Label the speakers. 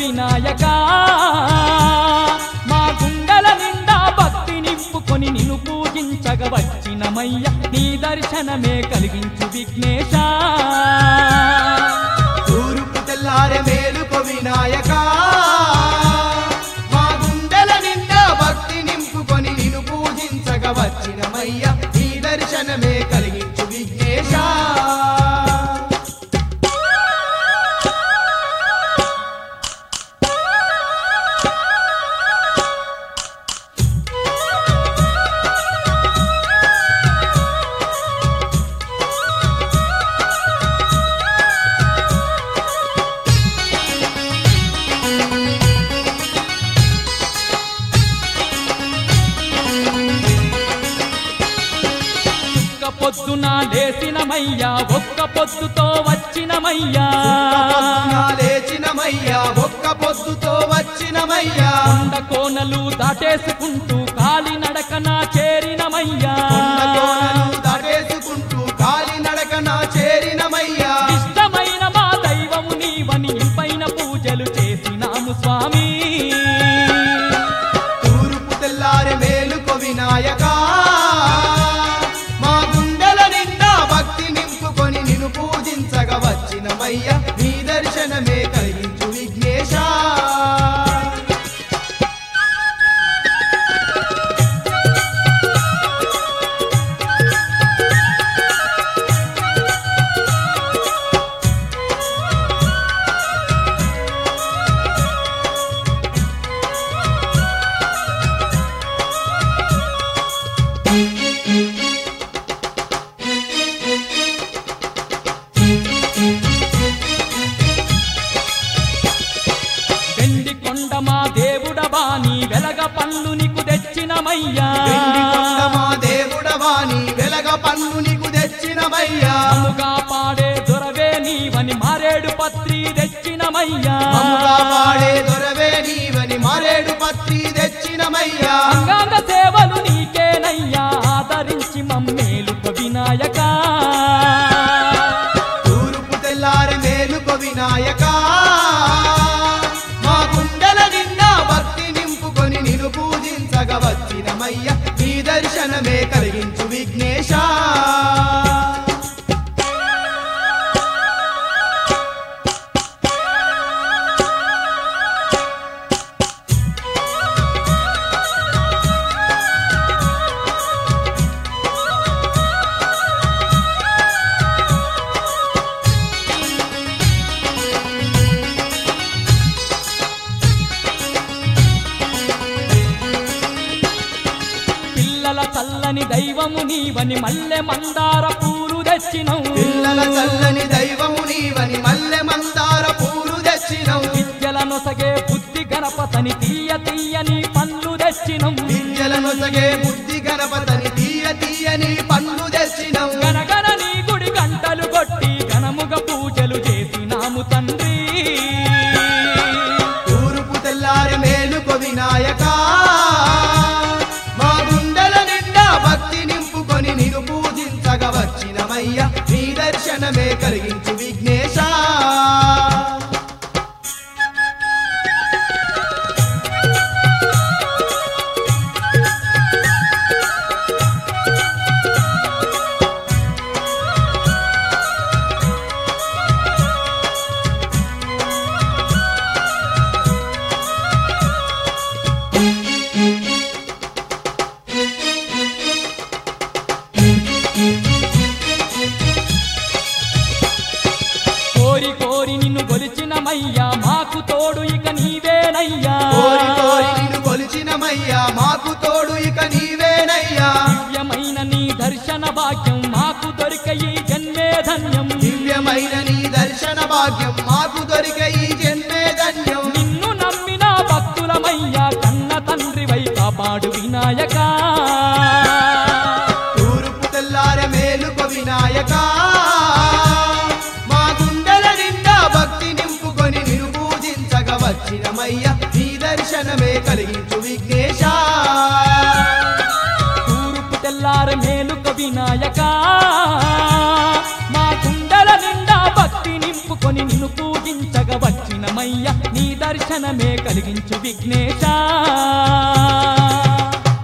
Speaker 1: వినాయక మా గుండెల నిండా భక్తి నింపుకొని నిన్ను పూజించగ వచ్చినమయ్య నీ దర్శనమే కలిగించు విఘ్నేశ
Speaker 2: తూర్పు తెల్లారె మేలుకో వినాయక మా గుండెల నిండా భక్తి నింపుకొని నిన్ను పూజించగ వచ్చినమయ్య నీ దర్శనమే కలిగించు విఘ్నేశ
Speaker 1: ఒక్క పొద్దున లేసినమయ్యా ఒక్క పొద్దుతో వచ్చినమయ్యా
Speaker 2: పొద్దున లేచినమయ్యా ఒక్క పొద్దుతో వచ్చినమయ్యా
Speaker 1: కొండ కోనలు దాటేసుకుంటూ కాలి నడకన చేరినమయ్యా
Speaker 2: కొండ కోనలు దాటేసుకుంటూ కాలి నడకన చేరినమయ్యా
Speaker 1: ఇష్టమైన మా దైవము నీవని ఇంపైన పూజలు చేసినాము స్వామి
Speaker 2: తూర్పు తెల్లారె మేలుకో వినాయక మా గుండెల నిండా భక్తి నింపుకొని నిన్ను పూజించగ వచ్చినమయ్య నీ దర్శనమే కలిగించు విఘ్నేశ
Speaker 1: వెండి కొండ మా దేవుడవా నీ వెలగ పళ్ళు నీకు తెచ్చినమయ్యా
Speaker 2: వెండి కొండ మా దేవుడవా నీ వెలగ పన్ను నీకు తెచ్చినమయ్యా
Speaker 1: అమ్ముగా పాడే దొరవే నీవని మారేడు పత్రి తెచ్చినమయ్యా
Speaker 2: మమ్ముగా పాడే దొరవే నీవని మారేడు పత్రి తెచ్చినమయ్యా
Speaker 1: అంగాంగ సేవలు నీకేనయ్యా ఆదరించి మమ్మేలుక వినాయక
Speaker 2: తూర్పు తెల్లారి మేలుకో వినాయక మా గుండెల నిండా భక్తి నింపుకొని నిన్ను పూజించగ వచ్చినమయ్య నీ దర్శనమే కలిగించు విఘ్నేశ
Speaker 1: పిల్లల చల్లని దైవము నీవని మల్లె మందార పూలు తెచ్చినవు
Speaker 2: పిల్లల చల్లని దైవము నీవని మల్లె మందార పూలు తెచ్చినవు
Speaker 1: విద్యల నొసగే బుద్ధి గణపతని తీయ తీయని పళ్ళు తెచ్చినవు
Speaker 2: విద్యల నొసగే బుద్ధి గణపతని తీయ తీయని పన్ను తెచ్చినవు
Speaker 1: గనగన నీ గుడి గంటలు కొట్టి ఘనముగ పూజలు చేసినాము తండ్రి
Speaker 2: తూర్పు తెల్లారి మేలుకో వినాయక మా గుండెల నిండా భక్తి నింపుకొని నిన్ను పూజించగ వచ్చినమయ్య నీ దర్శనమే కలిగించు విఘ్నేశ
Speaker 1: కోరి కోరి నిన్ను గొలిచినమయ్యా మాకు తోడు ఇక నీవేనయ్యా
Speaker 2: కోరి కోరి నిన్ను కొలిచినమయ్యా మాకు తోడు ఇక నీవేనయ్యా
Speaker 1: దివ్యమైన నీ దర్శన భాగ్యం మాకు దొరిక ఈ జన్మే ధన్యం
Speaker 2: దివ్యమైన నీ దర్శన భాగ్యం మాకు దొరికే ఈ జన్మే ధన్యం
Speaker 1: నిన్ను నమ్మిన భక్తులమయ్యా కన్న తండ్రి వై కాపాడు వినాయక
Speaker 2: తూర్పు తెల్లారె మేలుకో వినాయక మా గుండెల నిండా భక్తి నింపుకొని నిన్ను పూజించగ వచ్చినమయ్య నీ దర్శనమే కలిగించు విఘ్నేశ
Speaker 1: తూర్పు తెల్లార మేలుక వినాయక మా గుండెల నిండా భక్తి నింపుకొని నిన్ను పూజించగ వచ్చి వచ్చినమయ్య నీ దర్శనమే కలిగించు విఘ్నేశ